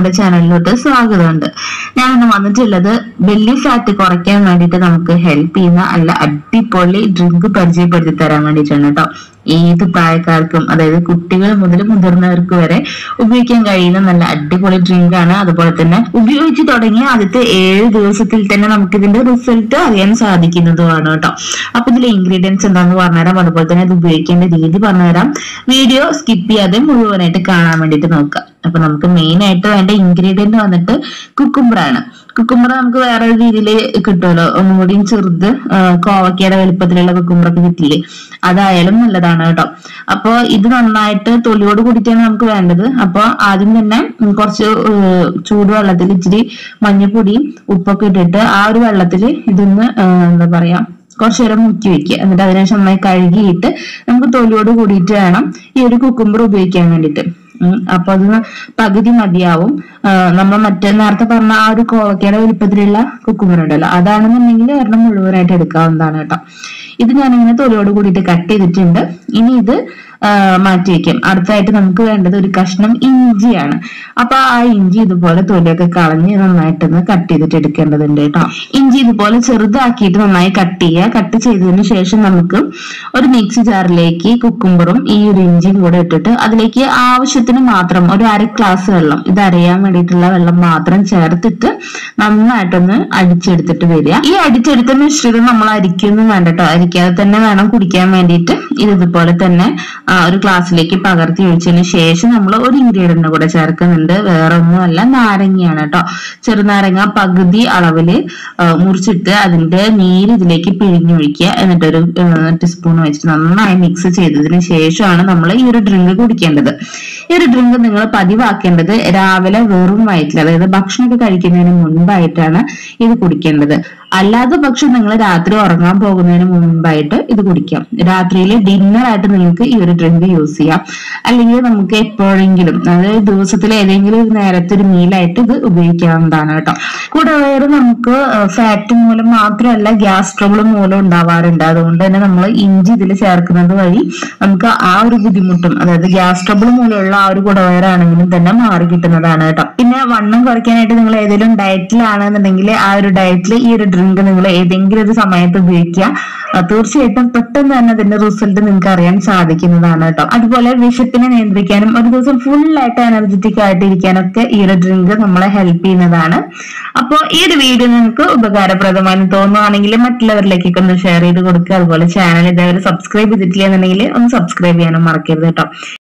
നമ്മുടെ ചാനലിലോട്ട് സ്വാഗതമുണ്ട് ഞാൻ ഇന്ന് വന്നിട്ടുള്ളത് ബെല്ലി ഫാറ്റ് കുറയ്ക്കാൻ വേണ്ടിയിട്ട് നമുക്ക് ഹെൽപ്പ് ചെയ്യുന്ന നല്ല അടിപൊളി ഡ്രിങ്ക് പരിചയപ്പെടുത്തി തരാൻ വേണ്ടിയിട്ടാണ് കേട്ടോ ഏത് പ്രായക്കാർക്കും അതായത് കുട്ടികൾ മുതൽ മുതിർന്നവർക്ക് വരെ ഉപയോഗിക്കാൻ കഴിയുന്ന നല്ല അടിപൊളി ഡ്രിങ്ക് ആണ് അതുപോലെ തന്നെ ഉപയോഗിച്ച് തുടങ്ങിയ ആദ്യത്തെ ഏഴ് ദിവസത്തിൽ തന്നെ നമുക്ക് ഇതിന്റെ റിസൾട്ട് അറിയാൻ സാധിക്കുന്നതുമാണ് കേട്ടോ അപ്പൊ ഇതിലെ ഇൻഗ്രീഡിയൻസ് എന്താണെന്ന് പറഞ്ഞുതരാം അതുപോലെ തന്നെ ഇത് ഉപയോഗിക്കേണ്ട രീതി പറഞ്ഞുതരാം വീഡിയോ സ്കിപ്പ് ചെയ്യാതെ മുഴുവനായിട്ട് കാണാൻ വേണ്ടിയിട്ട് നോക്കുക അപ്പൊ നമുക്ക് മെയിൻ ആയിട്ട് വേണ്ട ഇൻഗ്രീഡിയന്റ് വന്നിട്ട് കുക്കുംബർ ആണ് കുക്കുംബർ നമുക്ക് വേറെ ഒരു രീതിയിൽ കിട്ടുമല്ലോ ഒന്നും കൂടിയും ചെറുത് ആ, കോവക്കയുടെ വലുപ്പത്തിലുള്ള കുക്കുംബറൊക്കെ കിട്ടില്ലേ അതായാലും നല്ലതാണ് കേട്ടോ അപ്പൊ ഇത് നന്നായിട്ട് തൊലിയോട് കൂടിയിട്ടാണ് നമുക്ക് വേണ്ടത് അപ്പൊ ആദ്യം തന്നെ ഉം കുറച്ച് ഏഹ്, ചൂടുവെള്ളത്തിൽ ഇച്ചിരി മഞ്ഞപ്പൊടിയും ഉപ്പൊക്കെ ഇട്ടിട്ട് ആ ഒരു വെള്ളത്തിൽ ഇതൊന്ന് ആ, എന്താ പറയാ കുറച്ചു നേരം മുക്കി വെക്കുക എന്നിട്ട് അതിനുശേഷം നന്നായി കഴുകിയിട്ട് നമുക്ക് തൊലിയോട് കൂടിയിട്ട് വേണം ഈ ഒരു കുക്കുംബർ ഉപയോഗിക്കാൻ വേണ്ടിയിട്ട് ഉം, അപ്പൊ അത് പകുതി മതിയാവും ആ, നമ്മൾ മറ്റേ നേരത്തെ പറഞ്ഞ ആ ഒരു കോവക്കയുടെ വലുപ്പത്തിലുള്ള കുക്കുംബർ ഉണ്ടല്ലോ അതാണെന്നുണ്ടെങ്കിൽ ഒരെണ്ണം മുഴുവനായിട്ട് എടുക്കാവുന്നതാണ് കേട്ടോ ഇത് ഞാനിങ്ങനെ തൊലിയോട് കൂടിയിട്ട് കട്ട് ചെയ്തിട്ടുണ്ട് ഇനി ഇത് ആ, മാറ്റി വെക്കാം അടുത്തായിട്ട് നമുക്ക് വേണ്ടത് ഒരു കഷ്ണം ഇഞ്ചിയാണ് അപ്പൊ ആ ഇഞ്ചി ഇതുപോലെ തൊലിയൊക്കെ കളഞ്ഞ് നന്നായിട്ടൊന്ന് കട്ട് ചെയ്തിട്ട് എടുക്കേണ്ടതുണ്ട് കേട്ടോ ഇഞ്ചി ഇതുപോലെ ചെറുതാക്കിയിട്ട് നന്നായി കട്ട് ചെയ്യുക കട്ട് ചെയ്തതിന് ശേഷം നമുക്ക് ഒരു മിക്സി ജാറിലേക്ക് കുക്കുംബറും ഈ ഒരു ഇഞ്ചിയും കൂടെ ഇട്ടിട്ട് അതിലേക്ക് ആവശ്യത്തിന് മാത്രം ഒരു അര ഗ്ലാസ് വെള്ളം ഇത് അരയാൻ വേണ്ടിയിട്ടുള്ള വെള്ളം മാത്രം ചേർത്തിട്ട് നന്നായിട്ടൊന്ന് അടിച്ചെടുത്തിട്ട് വരിക ഈ അടിച്ചെടുത്ത മിശ്രിതം നമ്മൾ അരിക്കൊന്നും വേണ്ട കേട്ടോ അരിക്കാതെ തന്നെ വേണം കുടിക്കാൻ വേണ്ടിയിട്ട് ഇത് ഇതുപോലെ തന്നെ ആ, ഒരു ഗ്ലാസ്സിലേക്ക് പകർത്തി ഒഴിച്ചതിന് ശേഷം നമ്മൾ ഒരു ഇൻഗ്രീഡിയന്റ് കൂടെ ചേർക്കുന്നുണ്ട് വേറെ ഒന്നുമല്ല നാരങ്ങയാണ് കേട്ടോ ചെറുനാരങ്ങ പകുതി അളവില് ആ, മുറിച്ചിട്ട് അതിന്റെ നീര് ഇതിലേക്ക് പിഴിഞ്ഞൊഴിക്കുക എന്നിട്ട് ഒരു ടീസ്പൂൺ വെച്ചിട്ട് നന്നായി മിക്സ് ചെയ്തതിന് ശേഷമാണ് നമ്മൾ ഈ ഒരു ഡ്രിങ്ക് കുടിക്കേണ്ടത് ഈ ഒരു ഡ്രിങ്ക് നിങ്ങൾ പതിവാക്കേണ്ടത് രാവിലെ വെറും വയറ്റിൽ അതായത് ഭക്ഷണമൊക്കെ കഴിക്കുന്നതിന് മുൻപായിട്ടാണ് ഇത് കുടിക്കേണ്ടത് അല്ലാതെ പക്ഷെ നിങ്ങൾ രാത്രി ഉറങ്ങാൻ പോകുന്നതിന് മുൻപായിട്ട് ഇത് കുടിക്കാം രാത്രിയിൽ ഡിന്നർ ആയിട്ട് നിങ്ങൾക്ക് ഈ ഒരു ഡ്രിങ്ക് യൂസ് ചെയ്യാം അല്ലെങ്കിൽ നമുക്ക് എപ്പോഴെങ്കിലും അതായത് ദിവസത്തിൽ ഏതെങ്കിലും ഒരു നേരത്തെ ഒരു മീലായിട്ട് ഇത് ഉപയോഗിക്കാവുന്നതാണ് കേട്ടോ കൂടെ വേറെ നമുക്ക് ഫാറ്റ് മൂലം മാത്രമല്ല ഗ്യാസ് ട്രബിൾ മൂലം ഉണ്ടാവാറുണ്ട് അതുകൊണ്ട് തന്നെ നമ്മൾ ഇഞ്ചി ഇതിൽ ചേർക്കുന്നത് വഴി നമുക്ക് ആ ഒരു ബുദ്ധിമുട്ടും അതായത് ഗ്യാസ് ട്രബിൾ മൂലമുള്ള ആ ഒരു കുടവയറാണെങ്കിലും തന്നെ മാറി കിട്ടുന്നതാണ് കേട്ടോ പിന്നെ വണ്ണം കുറയ്ക്കാനായിട്ട് നിങ്ങൾ ഏതെങ്കിലും ഡയറ്റിലാണെന്നുണ്ടെങ്കിൽ ആ ഒരു ഡയറ്റിൽ ഈ ഒരു ഡ്രിങ്ക് നിങ്ങൾ ഏതെങ്കിലും ഒരു സമയത്ത് ഉപയോഗിക്കുക ആ, തീർച്ചയായിട്ടും പെട്ടെന്ന് തന്നെ അതിന്റെ റിസൾട്ട് നിങ്ങൾക്ക് അറിയാൻ സാധിക്കുന്നതാണ് കേട്ടോ അതുപോലെ വിശപ്പിനെ നിയന്ത്രിക്കാനും ഒരു ദിവസം ഫുൾ ആയിട്ട് എനർജറ്റിക് ആയിട്ട് ഇരിക്കാനൊക്കെ ഈ ഒരു ഡ്രിങ്ക് നമ്മളെ ഹെൽപ്പ് ചെയ്യുന്നതാണ് അപ്പോൾ ഈ ഒരു വീഡിയോ നിങ്ങൾക്ക് ഉപകാരപ്രദമായി തോന്നുകയാണെങ്കിൽ മറ്റുള്ളവരിലേക്കൊക്കെ ഒന്ന് ഷെയർ ചെയ്ത് കൊടുക്കുക അതുപോലെ ചാനൽ ഇതേവരെ സബ്സ്ക്രൈബ് ചെയ്തിട്ടില്ല എന്നുണ്ടെങ്കിൽ ഒന്ന് സബ്സ്ക്രൈബ് ചെയ്യാനും മറക്കരുത് കേട്ടോ